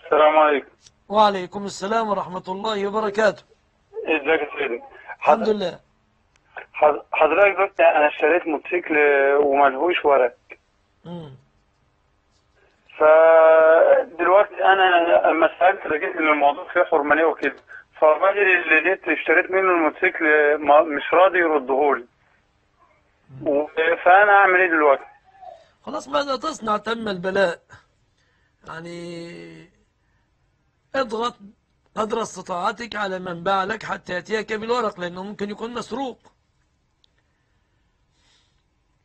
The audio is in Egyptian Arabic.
السلام عليكم وعليكم السلام ورحمة الله وبركاته ازيك يا سيدي الحمد لله حض- حضرتك دلوقتي انا اشتريت موتوسيكل وملهوش ورق مم. فدلوقتي انا لما سالت لقيت ان الموضوع فيه حرمانيه وكده فالراجل اللي جيت اشتريت منه الموتوسيكل ما- مش راضي يردهولي و- فانا اعمل ايه دلوقتي؟ خلاص ماذا تصنع تم البلاء يعني اضغط قدر استطاعتك على من باع لك حتى يأتيك بالورق لأنه ممكن يكون مسروق